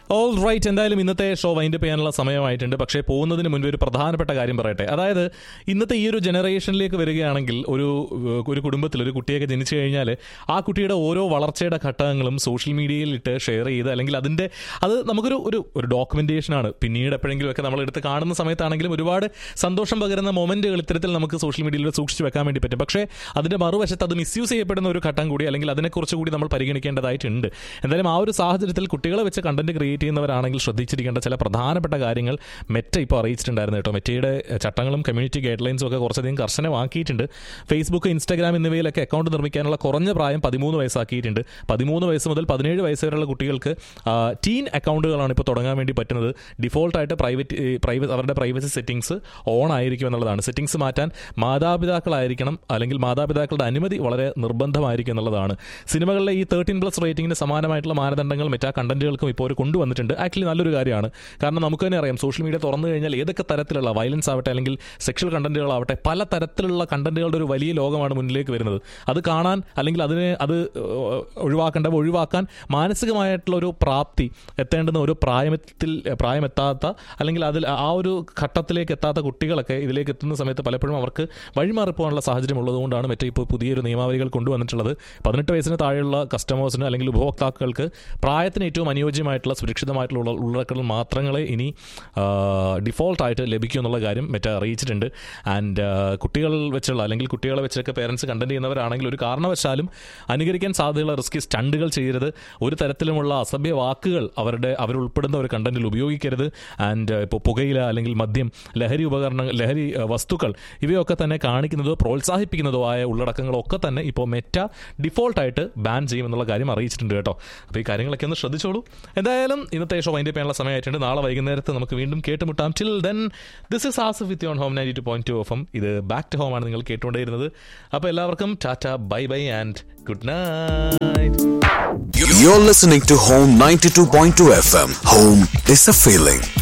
All right എന്തായാലും ഇന്നത്തെ show wind up ചെയ്യാനുള്ള സമയമായിട്ടുണ്ട് പക്ഷേ പോകുന്നതിന് മുൻപ് ഒരു പ്രധാനപ്പെട്ട കാര്യം പറയട്ടെ അതായത് ഇന്നത്തെ ഈ ഒരു ജനറേഷനിലേക്ക് വരികയാണെങ്കിൽ ഒരു ഏഹ്, ഒരു കുടുംബത്തിൽ ഒരു കുട്ടിയൊക്കെ ജനിച്ചു കഴിഞ്ഞാൽ ആ കുട്ടിയുടെ ഓരോ വളർച്ചയുടെ ഘട്ടങ്ങളും സോഷ്യൽ മീഡിയയിൽ ഇട്ട് ഷെയർ ചെയ്ത് അല്ലെങ്കിൽ അതിൻ്റെ അത് നമുക്കൊരു ഒരു ഒരു ഡോക്യുമെന്റേഷനാണ് പിന്നീട് എപ്പോഴെങ്കിലും ഒക്കെ നമ്മൾ എടുത്ത് കാണുന്ന സമയത്താണെങ്കിലും ഒരുപാട് സന്തോഷം പകരുന്ന മൊമെന്റുകൾ ഇത്തരത്തിൽ നമുക്ക് സോഷ്യൽ മീഡിയയിൽ സൂക്ഷിച്ച് വെക്കാൻ വേണ്ടി പറ്റും പക്ഷേ അതിന്റെ മറുവശത്ത് അത് മിസ്യൂസ് ചെയ്യപ്പെടുന്ന ഒരു ഘട്ടം കൂടി അല്ലെങ്കിൽ അതിനെക്കുറിച്ച് കൂടി നമ്മൾ പരിഗണിക്കേണ്ടതായിട്ടുണ്ട് എന്തായാലും ആ ഒരു സാഹചര്യത്തിൽ കുട്ടികളെ വെച്ച് കണ്ടന്റ് ക്രിയേറ്റ് ചെയ്യുന്നവരാണെങ്കിൽ ശ്രദ്ധിച്ചിരിക്കേണ്ട ചില പ്രധാനപ്പെട്ട കാര്യങ്ങൾ മെറ്റ ഇപ്പോൾ അറിയിച്ചിട്ടുണ്ടായിരുന്നു കേട്ടോ മെറ്റയുടെ ചട്ടങ്ങളും കമ്മ്യൂണിറ്റി ഗൈഡ് ലൈൻസും ഒക്കെ കുറച്ചധികം കർശനമാക്കിയിട്ടുണ്ട് ഫേസ്ബുക്ക് ഇൻസ്റ്റാഗ്രാം എന്നിവയിലൊക്കെ അക്കൗണ്ട് നിർമ്മിക്കാനുള്ള കുറഞ്ഞ പ്രായം പതിമൂന്ന് വയസ്സാക്കിയിട്ടുണ്ട് പതിമൂന്ന് വയസ്സ് മുതൽ പതിനേഴ് വയസ്സ് വരെയുള്ള കുട്ടികൾക്ക് ആ, ടീൻ അക്കൗണ്ടുകളാണ് ഇപ്പോൾ തുടങ്ങാൻ വേണ്ടി പറ്റുന്നത് ഡിഫോൾട്ടായിട്ട് പ്രൈവറ്റ് പ്രൈവറ്റ് അവരുടെ പ്രൈവസി സെറ്റിംഗ്സ് ഓൺ ആയിരിക്കും എന്നുള്ളതാണ് സെറ്റിംഗ്സ് മാറ്റാൻ മാതാപിതാക്കളായിരിക്കണം അല്ലെങ്കിൽ മാതാപിതാക്കളുടെ അനുമതി വളരെ നിർബന്ധമായിരിക്കും എന്നുള്ളതാണ് സിനിമകളിലെ ഈ തേർട്ടീൻ പ്ലസ് റേറ്റിംഗിന് സമാനമായിട്ടുള്ള മാനദണ്ഡങ്ങൾ മെറ്റാ കണ്ടന്റുകൾക്കും ഇപ്പോൾ ഒരു കൊണ്ടുവന്നിട്ടുണ്ട് ആക്ച്വലി നല്ലൊരു കാര്യമാണ് കാരണം നമുക്ക് തന്നെ അറിയാം സോഷ്യൽ മീഡിയ തുറന്നു കഴിഞ്ഞാൽ ഏതൊക്കെ തരത്തിലുള്ള വയലൻസ് ആവട്ടെ അല്ലെങ്കിൽ സെക്ഷൽ കണ്ടന്റുകളാവട്ടെ പല തരത്തിലുള്ള കണ്ടന്റുകളുടെ ഒരു വലിയ ലോകമാണ് മുന്നിലേക്ക് വരുന്നത് അത് കാണാൻ അല്ലെങ്കിൽ അതിനെ അത് ഏഹ്, ഒഴിവാക്കേണ്ട ഒഴിവാക്കാൻ മാനസികമായിട്ടുള്ള ഒരു പ്രാപ്തി എത്തേണ്ടുന്ന ഒരു പ്രായത്തിൽ പ്രായമെത്താത്ത അല്ലെങ്കിൽ അതിൽ ആ ഒരു ഘട്ടത്തിലേക്ക് എത്താത്ത കുട്ടികളൊക്കെ ഇതിലേക്ക് എത്തുന്ന സമയത്ത് പലപ്പോഴും അവർക്ക് വഴിമാറിപ്പോകാനുള്ള സാഹചര്യം ഉള്ളതുകൊണ്ടാണ് മറ്റേ ഇപ്പോൾ പുതിയൊരു നിയമാവലികൾ കൊണ്ടുവന്നിട്ടുള്ളത് പതിനെട്ട് വയസ്സിന് താഴെയുള്ള കസ്റ്റമേഴ്സിന് അല്ലെങ്കിൽ ഉപഭോക്താക്കൾക്ക് പ്രായത്തിന് ഏറ്റവും അനുയോജ്യമായിട്ടുള്ള സുരക്ഷിതമായിട്ടുള്ള ഉള്ള- ഉള്ളടക്കങ്ങൾ മാത്രങ്ങളെ ഇനി ഡിഫോൾട്ടായിട്ട് ലഭിക്കും എന്നുള്ള കാര്യം മറ്റേ അറിയിച്ചിട്ടുണ്ട് ആൻഡ് കുട്ടികൾ വെച്ചുള്ള അല്ലെങ്കിൽ കുട്ടികളെ വെച്ചൊക്കെ പേരൻസ് കണ്ടന്റ് ചെയ്യുന്നവരാണെങ്കിൽ ഒരു കാരണവശാലും അനുകരിക്കാൻ സാധ്യതയുള്ള റിസ്കി സ്റ്റണ്ടുകൾ ചെയ്യരുത് ഒരു തരത്തിലുമുള്ള അസഭ്യ വാക്കുകൾ അവരുടെ അവരുൾപ്പെടുന്ന ഒരു കണ്ടന്റിൽ ഉപയോഗിക്കരുത് ആൻഡ് ഇപ്പോൾ പുകയില അല്ലെങ്കിൽ മദ്യം ലഹരി ഉപകരണങ്ങൾ ലഹരി ആ, വസ്തുക്കൾ ഇവയൊക്കെ തന്നെ കാണിക്കുന്നതോ പ്രോത്സാഹിപ്പിക്കുന്നതോ ആയ ഉള്ളടക്കങ്ങളൊക്കെ തന്നെ ഇപ്പോൾ മെറ്റ ഡിഫോൾട്ടായിട്ട് ബാൻ ചെയ്യുമെന്നുള്ള കാര്യം അറിയിച്ചിട്ടുണ്ട് കേട്ടോ അപ്പോൾ ഈ കാര്യങ്ങളൊക്കെ ഒന്ന് ശ്രദ്ധിച്ചോളൂ എന്തായാലും ഇന്നത്തെ ഷോ വൈൻഡ് ചെയ്യാനുള്ള സമയമായിട്ടുണ്ട് നാളെ വൈകുന്നേരത്ത് നമുക്ക് വീണ്ടും കേട്ടുമുട്ടാം till then this is Asif with on home ninety two point two F M ഇത് ബാക്ക് ടു ഹോം ആണ് നിങ്ങൾ കേട്ടുകൊണ്ടേയിരുന്നത് അപ്പോൾ എല്ലാവർക്കും tata bye bye and good night You're listening to Home 92.2 FM. Home is a feeling.